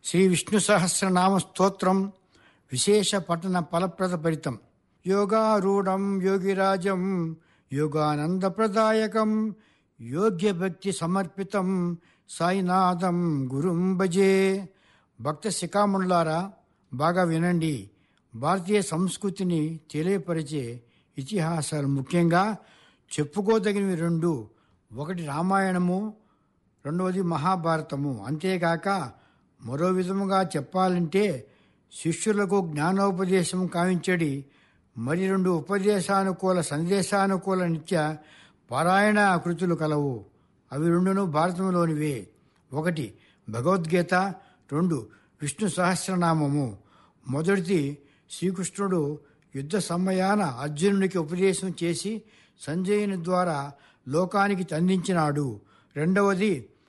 శ్రీ విష్ణు సహస్రనామ స్తోత్రం విశేష పఠన ఫలప్రద ఫలితం యోగారూఢం యోగిరాజం యోగానందప్రదాయకం యోగ్య భక్తి సమర్పితం సాయినాథం గురుం భజే భక్త శిఖాములారా బాగా వినండి భారతీయ సంస్కృతిని తెలియపరిచే ఇతిహాసాలు ముఖ్యంగా చెప్పుకోదగినవి రెండు ఒకటి రామాయణము రెండవది మహాభారతము అంతేకాక మరో విధముగా చెప్పాలంటే శిష్యులకు జ్ఞానోపదేశం కావించడి మరి రెండు ఉపదేశానుకూల సందేశానుకూల నిత్య పారాయణ కృతులు కలవు అవి రెండును భారతంలోనివే ఒకటి భగవద్గీత రెండు విష్ణు సహస్రనామము మొదటిది శ్రీకృష్ణుడు యుద్ధ సమయాన అర్జునుడికి ఉపదేశం చేసి సంజయుని ద్వారా లోకానికి అందించినాడు రెండవది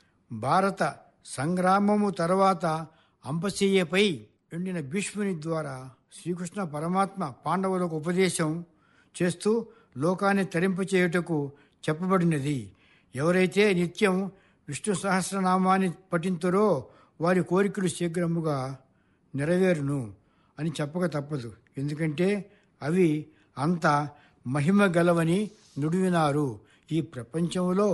భారత సంగ్రామము తర్వాత అంపశయ్యపై ఎండిన భీష్ముని ద్వారా శ్రీకృష్ణ పరమాత్మ పాండవులకు ఉపదేశం చేస్తూ లోకాన్ని తరింపచేయుటకు చెప్పబడినది ఎవరైతే నిత్యం విష్ణు సహస్రనామాన్ని పఠింతురో వారి కోరికలు శీఘ్రముగా నెరవేరును అని చెప్పక తప్పదు ఎందుకంటే అవి అంత మహిమ గలవని నుడివినారు ఈ ప్రపంచంలో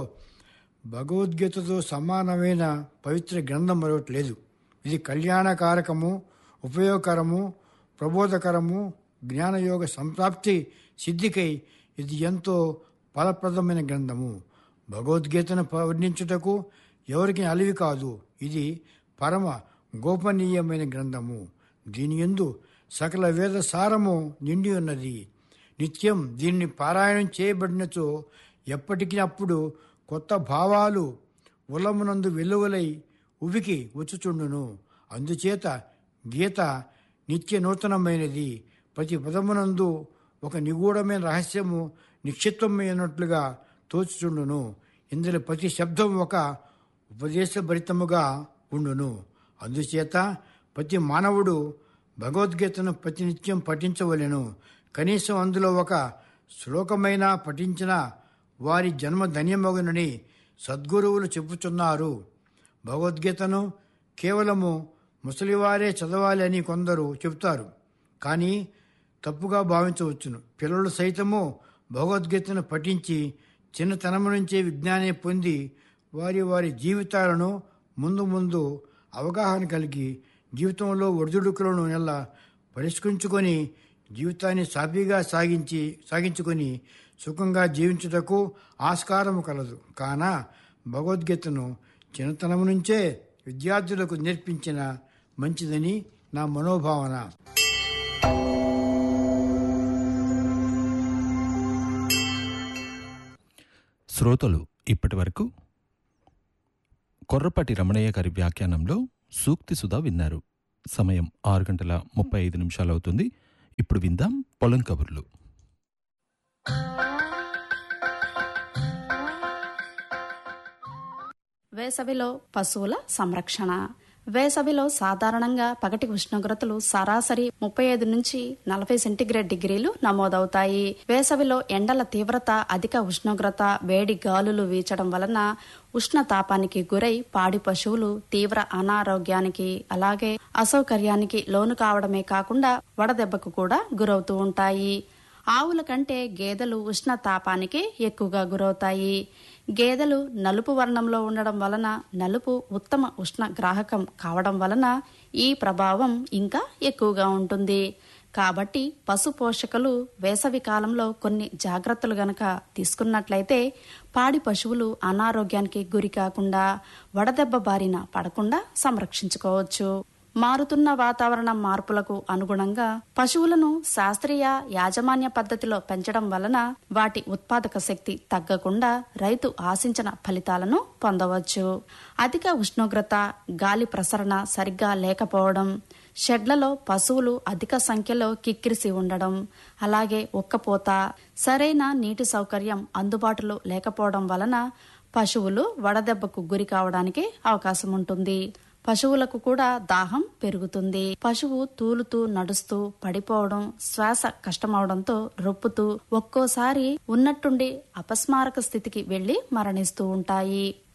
భగవద్గీతతో సమానమైన పవిత్ర గ్రంథం మరొకటి లేదు ఇది కళ్యాణకారకము ఉపయోగకరము ప్రబోధకరము జ్ఞానయోగ సంప్రాప్తి సిద్ధికై ఇది ఎంతో ఫలప్రదమైన గ్రంథము భగవద్గీతను వర్ణించుటకు ఎవరికి అలివి కాదు ఇది పరమ గోపనీయమైన గ్రంథము దీని ఎందు సకల వేద సారము నిండి ఉన్నది నిత్యం దీన్ని పారాయణం చేయబడినచో ఎప్పటికీ అప్పుడు కొత్త భావాలు ఉలమునందు వెలువలై ఉవికి వచ్చుచుండును అందుచేత గీత నిత్య నూతనమైనది ప్రతి పదమునందు ఒక నిగూఢమైన రహస్యము నిక్షిప్తమైనట్లుగా తోచుచుండును ఇందులో ప్రతి శబ్దం ఒక ఉపదేశభరితముగా ఉండును అందుచేత ప్రతి మానవుడు భగవద్గీతను ప్రతినిత్యం పఠించవలెను కనీసం అందులో ఒక శ్లోకమైనా పఠించిన వారి జన్మ ధన్యమగునని సద్గురువులు చెప్పుచున్నారు భగవద్గీతను కేవలము ముసలివారే చదవాలి అని కొందరు చెబుతారు కానీ తప్పుగా భావించవచ్చును పిల్లలు సైతము భగవద్గీతను పఠించి చిన్నతనము నుంచే విజ్ఞానం పొంది వారి వారి జీవితాలను ముందు ముందు అవగాహన కలిగి జీవితంలో ఒడిదుడుకులను నెల పరిష్కరించుకొని జీవితాన్ని సాఫీగా సాగించి సాగించుకొని సుఖంగా జీవించుటకు ఆస్కారము కలదు కాన భగవద్గీతను చిన్నతనం నుంచే విద్యార్థులకు నేర్పించిన మంచిదని నా మనోభావన శ్రోతలు ఇప్పటి వరకు కొర్రపాటి రమణయ్య గారి వ్యాఖ్యానంలో సూక్తి సుధా విన్నారు సమయం ఆరు గంటల ముప్పై ఐదు నిమిషాలు అవుతుంది ఇప్పుడు విందాం పొలం కబుర్లు వేసవిలో పశువుల సంరక్షణ వేసవిలో సాధారణంగా పగటి ఉష్ణోగ్రతలు సరాసరి ముప్పై ఐదు నుంచి నలభై సెంటీగ్రేడ్ డిగ్రీలు నమోదవుతాయి వేసవిలో ఎండల తీవ్రత అధిక ఉష్ణోగ్రత వేడి గాలులు వీచడం వలన ఉష్ణతాపానికి గురై పాడి పశువులు తీవ్ర అనారోగ్యానికి అలాగే అసౌకర్యానికి లోను కావడమే కాకుండా వడదెబ్బకు కూడా గురవుతూ ఉంటాయి ఆవుల కంటే గేదెలు ఉష్ణతాపానికి ఎక్కువగా గురవుతాయి గేదెలు నలుపు వర్ణంలో ఉండడం వలన నలుపు ఉత్తమ ఉష్ణ గ్రాహకం కావడం వలన ఈ ప్రభావం ఇంకా ఎక్కువగా ఉంటుంది కాబట్టి పశు పోషకులు వేసవి కాలంలో కొన్ని జాగ్రత్తలు గనక తీసుకున్నట్లయితే పాడి పశువులు అనారోగ్యానికి గురి కాకుండా వడదెబ్బ బారిన పడకుండా సంరక్షించుకోవచ్చు మారుతున్న వాతావరణ మార్పులకు అనుగుణంగా పశువులను శాస్త్రీయ యాజమాన్య పద్ధతిలో పెంచడం వలన వాటి ఉత్పాదక శక్తి తగ్గకుండా రైతు ఆశించిన ఫలితాలను పొందవచ్చు అధిక ఉష్ణోగ్రత గాలి ప్రసరణ సరిగ్గా లేకపోవడం షెడ్లలో పశువులు అధిక సంఖ్యలో కిక్కిరిసి ఉండడం అలాగే ఉక్కపోత సరైన నీటి సౌకర్యం అందుబాటులో లేకపోవడం వలన పశువులు వడదెబ్బకు గురి కావడానికి అవకాశం ఉంటుంది పశువులకు కూడా దాహం పెరుగుతుంది పశువు తూలుతూ నడుస్తూ పడిపోవడం శ్వాస కష్టమవడంతో రొప్పుతూ ఒక్కోసారి ఉన్నట్టుండి అపస్మారక స్థితికి వెళ్లి మరణిస్తూ ఉంటాయి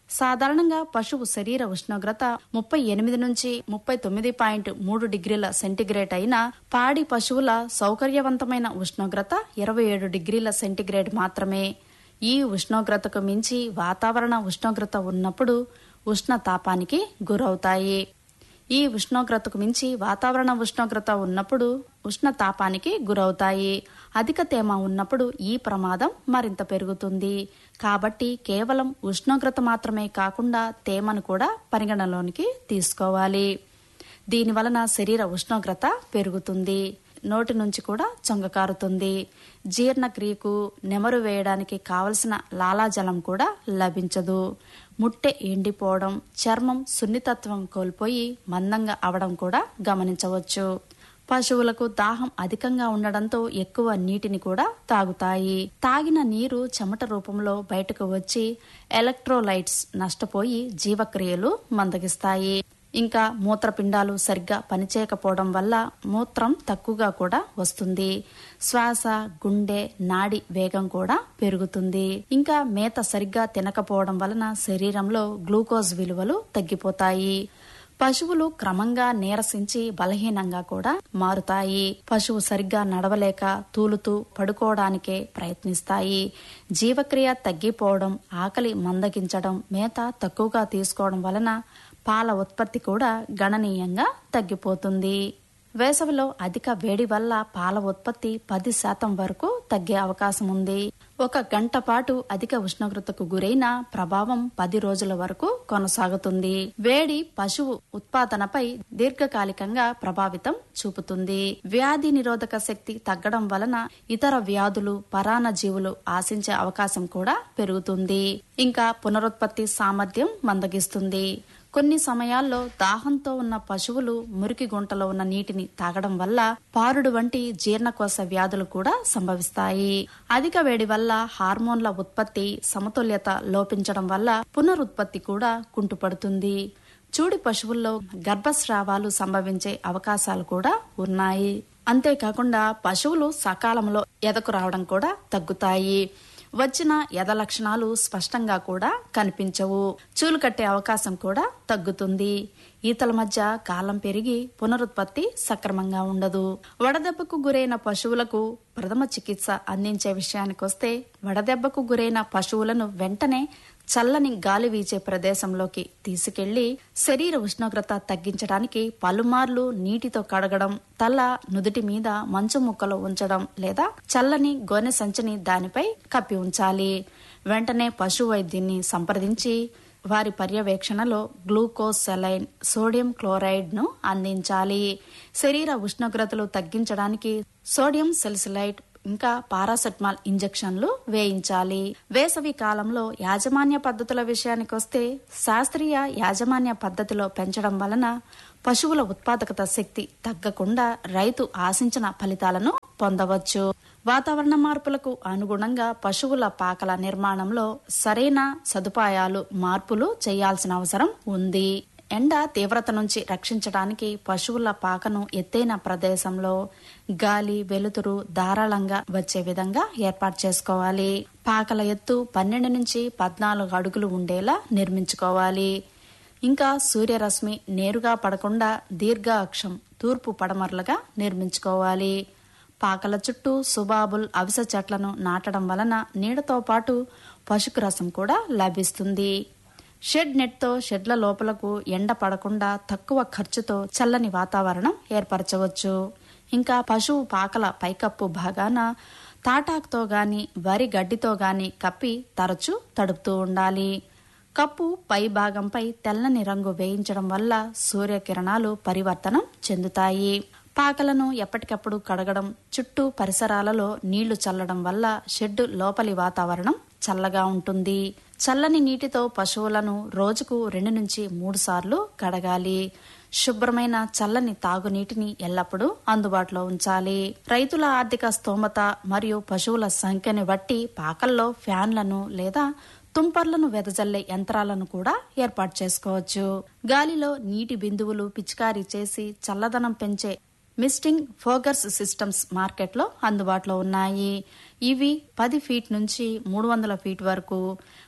సాధారణంగా పశువు శరీర ఉష్ణోగ్రత ముప్పై ఎనిమిది నుంచి ముప్పై తొమ్మిది పాయింట్ మూడు డిగ్రీల సెంటీగ్రేడ్ అయినా పాడి పశువుల సౌకర్యవంతమైన ఉష్ణోగ్రత ఇరవై ఏడు డిగ్రీల సెంటీగ్రేడ్ మాత్రమే ఈ ఉష్ణోగ్రతకు మించి వాతావరణ ఉష్ణోగ్రత ఉన్నప్పుడు ఉష్ణతాపానికి గురవుతాయి ఈ ఉష్ణోగ్రతకు మించి వాతావరణ ఉష్ణోగ్రత ఉన్నప్పుడు ఉష్ణతాపానికి గురవుతాయి అధిక తేమ ఉన్నప్పుడు ఈ ప్రమాదం మరింత పెరుగుతుంది కాబట్టి కేవలం ఉష్ణోగ్రత మాత్రమే కాకుండా తేమను కూడా పరిగణలోనికి తీసుకోవాలి దీని వలన శరీర ఉష్ణోగ్రత పెరుగుతుంది నోటి నుంచి కూడా చొంగకారుతుంది జీర్ణక్రియకు నెమరు వేయడానికి కావలసిన లాలాజలం కూడా లభించదు ముట్టె ఎండిపోవడం చర్మం సున్నితత్వం కోల్పోయి మందంగా అవడం కూడా గమనించవచ్చు పశువులకు దాహం అధికంగా ఉండడంతో ఎక్కువ నీటిని కూడా తాగుతాయి తాగిన నీరు చెమట రూపంలో బయటకు వచ్చి ఎలక్ట్రోలైట్స్ నష్టపోయి జీవక్రియలు మందగిస్తాయి ఇంకా మూత్రపిండాలు సరిగ్గా పనిచేయకపోవడం వల్ల మూత్రం తక్కువగా కూడా వస్తుంది శ్వాస గుండె నాడి వేగం కూడా పెరుగుతుంది ఇంకా మేత సరిగ్గా తినకపోవడం వలన శరీరంలో గ్లూకోజ్ విలువలు తగ్గిపోతాయి పశువులు క్రమంగా నీరసించి బలహీనంగా కూడా మారుతాయి పశువు సరిగ్గా నడవలేక తూలుతూ పడుకోవడానికే ప్రయత్నిస్తాయి జీవక్రియ తగ్గిపోవడం ఆకలి మందగించడం మేత తక్కువగా తీసుకోవడం వలన పాల ఉత్పత్తి కూడా గణనీయంగా తగ్గిపోతుంది వేసవిలో అధిక వేడి వల్ల పాల ఉత్పత్తి పది శాతం వరకు తగ్గే అవకాశం ఉంది ఒక గంట పాటు అధిక ఉష్ణోగ్రతకు గురైన ప్రభావం పది రోజుల వరకు కొనసాగుతుంది వేడి పశువు ఉత్పాదనపై దీర్ఘకాలికంగా ప్రభావితం చూపుతుంది వ్యాధి నిరోధక శక్తి తగ్గడం వలన ఇతర వ్యాధులు పరాన్న జీవులు ఆశించే అవకాశం కూడా పెరుగుతుంది ఇంకా పునరుత్పత్తి సామర్థ్యం మందగిస్తుంది కొన్ని సమయాల్లో దాహంతో ఉన్న పశువులు మురికి గుంటలో ఉన్న నీటిని తాగడం వల్ల పారుడు వంటి జీర్ణకోశ వ్యాధులు కూడా సంభవిస్తాయి అధిక వేడి వల్ల హార్మోన్ల ఉత్పత్తి సమతుల్యత లోపించడం వల్ల పునరుత్పత్తి కూడా కుంటుపడుతుంది చూడి పశువుల్లో గర్భస్రావాలు సంభవించే అవకాశాలు కూడా ఉన్నాయి అంతేకాకుండా పశువులు సకాలంలో ఎదకు రావడం కూడా తగ్గుతాయి వచ్చిన యథ లక్షణాలు స్పష్టంగా కూడా కనిపించవు చూలు కట్టే అవకాశం కూడా తగ్గుతుంది ఈతల మధ్య కాలం పెరిగి పునరుత్పత్తి సక్రమంగా ఉండదు వడదెబ్బకు గురైన పశువులకు ప్రథమ చికిత్స అందించే విషయానికొస్తే వడదెబ్బకు గురైన పశువులను వెంటనే చల్లని గాలి వీచే ప్రదేశంలోకి తీసుకెళ్లి శరీర ఉష్ణోగ్రత తగ్గించడానికి పలుమార్లు నీటితో కడగడం తల నుదుటి మీద మంచు ముక్కలు ఉంచడం లేదా చల్లని గోనె సంచిని దానిపై కప్పి ఉంచాలి వెంటనే పశు వైద్యుని సంప్రదించి వారి పర్యవేక్షణలో గ్లూకోజ్ సెలైన్ సోడియం క్లోరైడ్ ను అందించాలి శరీర ఉష్ణోగ్రతలు తగ్గించడానికి సోడియం సెల్సిలైట్ ఇంకా పారాసెటమాల్ ఇంజెక్షన్లు వేయించాలి వేసవి కాలంలో యాజమాన్య పద్ధతుల విషయానికొస్తే శాస్త్రీయ యాజమాన్య పద్ధతిలో పెంచడం వలన పశువుల ఉత్పాదకత శక్తి తగ్గకుండా రైతు ఆశించిన ఫలితాలను పొందవచ్చు వాతావరణ మార్పులకు అనుగుణంగా పశువుల పాకల నిర్మాణంలో సరైన సదుపాయాలు మార్పులు చేయాల్సిన అవసరం ఉంది ఎండ తీవ్రత నుంచి రక్షించడానికి పశువుల పాకను ఎత్తైన ప్రదేశంలో గాలి వెలుతురు ధారాళంగా వచ్చే విధంగా ఏర్పాటు చేసుకోవాలి పాకల ఎత్తు పన్నెండు నుంచి పద్నాలుగు అడుగులు ఉండేలా నిర్మించుకోవాలి ఇంకా సూర్యరశ్మి నేరుగా పడకుండా దీర్ఘ అక్షం తూర్పు పడమరలుగా నిర్మించుకోవాలి పాకల చుట్టూ సుబాబుల్ అవిసె చెట్లను నాటడం వలన నీడతో పాటు పశుకు రసం కూడా లభిస్తుంది షెడ్ నెట్తో షెడ్ల లోపలకు ఎండ పడకుండా తక్కువ ఖర్చుతో చల్లని వాతావరణం ఏర్పరచవచ్చు ఇంకా పశువు పాకల పైకప్పు భాగాన తాటాకుతో గాని వరి గడ్డితో గాని కప్పి తరచూ తడుపుతూ ఉండాలి కప్పు పై భాగంపై తెల్లని రంగు వేయించడం వల్ల సూర్యకిరణాలు పరివర్తనం చెందుతాయి పాకలను ఎప్పటికప్పుడు కడగడం చుట్టూ పరిసరాలలో నీళ్లు చల్లడం వల్ల షెడ్డు లోపలి వాతావరణం చల్లగా ఉంటుంది చల్లని నీటితో పశువులను రోజుకు రెండు నుంచి మూడు సార్లు కడగాలి శుభ్రమైన చల్లని తాగునీటిని ఎల్లప్పుడూ అందుబాటులో ఉంచాలి రైతుల ఆర్థిక స్తోమత మరియు పశువుల సంఖ్యని బట్టి పాకల్లో ఫ్యాన్లను లేదా తుంపర్లను వెదజల్లే యంత్రాలను కూడా ఏర్పాటు చేసుకోవచ్చు గాలిలో నీటి బిందువులు పిచికారీ చేసి చల్లదనం పెంచే మిస్టింగ్ ఫోగర్స్ సిస్టమ్స్ మార్కెట్లో అందుబాటులో ఉన్నాయి ఇవి పది ఫీట్ నుంచి మూడు వందల ఫీట్ వరకు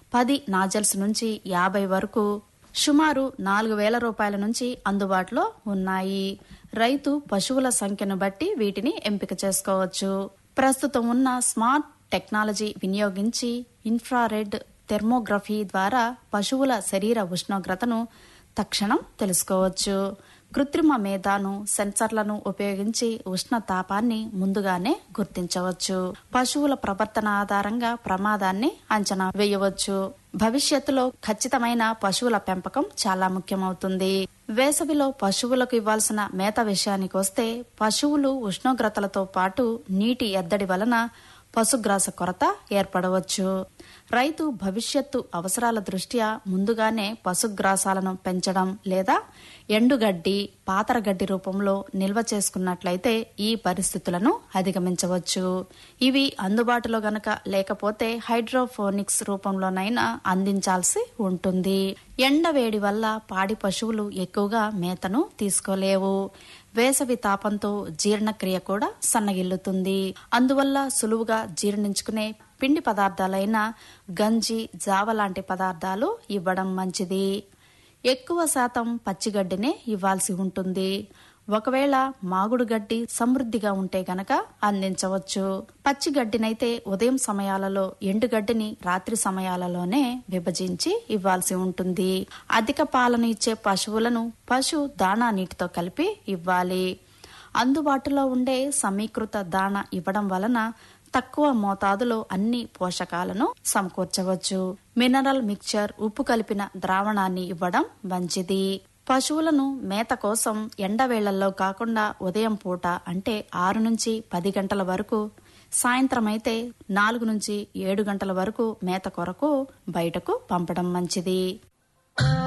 పది నాజల్స్ నుంచి యాభై వరకు సుమారు నాలుగు వేల రూపాయల నుంచి అందుబాటులో ఉన్నాయి రైతు పశువుల సంఖ్యను బట్టి వీటిని ఎంపిక చేసుకోవచ్చు ప్రస్తుతం ఉన్న స్మార్ట్ టెక్నాలజీ వినియోగించి ఇన్ఫ్రారెడ్ థెర్మోగ్రఫీ ద్వారా పశువుల శరీర ఉష్ణోగ్రతను తక్షణం తెలుసుకోవచ్చు కృత్రిమ మేధాను సెన్సర్లను ఉపయోగించి ఉష్ణ తాపాన్ని ముందుగానే గుర్తించవచ్చు పశువుల ప్రవర్తన ఆధారంగా ప్రమాదాన్ని అంచనా వేయవచ్చు భవిష్యత్తులో ఖచ్చితమైన పశువుల పెంపకం చాలా ముఖ్యమవుతుంది వేసవిలో పశువులకు ఇవ్వాల్సిన మేత విషయానికి వస్తే పశువులు ఉష్ణోగ్రతలతో పాటు నీటి ఎద్దడి వలన పశుగ్రాస కొరత ఏర్పడవచ్చు రైతు భవిష్యత్తు అవసరాల దృష్ట్యా ముందుగానే పశుగ్రాసాలను పెంచడం లేదా ఎండుగడ్డి పాతరగడ్డి రూపంలో నిల్వ చేసుకున్నట్లయితే ఈ పరిస్థితులను అధిగమించవచ్చు ఇవి అందుబాటులో గనక లేకపోతే హైడ్రోఫోనిక్స్ రూపంలోనైనా అందించాల్సి ఉంటుంది ఎండవేడి వల్ల పాడి పశువులు ఎక్కువగా మేతను తీసుకోలేవు వేసవి తాపంతో జీర్ణక్రియ కూడా సన్నగిల్లుతుంది అందువల్ల సులువుగా జీర్ణించుకునే పిండి పదార్థాలైన గంజి జావ లాంటి పదార్థాలు ఇవ్వడం మంచిది ఎక్కువ శాతం పచ్చిగడ్డినే ఇవ్వాల్సి ఉంటుంది ఒకవేళ మాగుడు గడ్డి సమృద్ధిగా ఉంటే గనక అందించవచ్చు పచ్చి గడ్డినైతే ఉదయం సమయాలలో ఎండుగడ్డిని రాత్రి సమయాలలోనే విభజించి ఇవ్వాల్సి ఉంటుంది అధిక పాలను ఇచ్చే పశువులను పశు దాణా నీటితో కలిపి ఇవ్వాలి అందుబాటులో ఉండే సమీకృత దాణ ఇవ్వడం వలన తక్కువ మోతాదులో అన్ని పోషకాలను సమకూర్చవచ్చు మినరల్ మిక్చర్ ఉప్పు కలిపిన ద్రావణాన్ని ఇవ్వడం మంచిది పశువులను మేత కోసం ఎండవేళ్లలో కాకుండా ఉదయం పూట అంటే ఆరు నుంచి పది గంటల వరకు సాయంత్రం అయితే నాలుగు నుంచి ఏడు గంటల వరకు మేత కొరకు బయటకు పంపడం మంచిది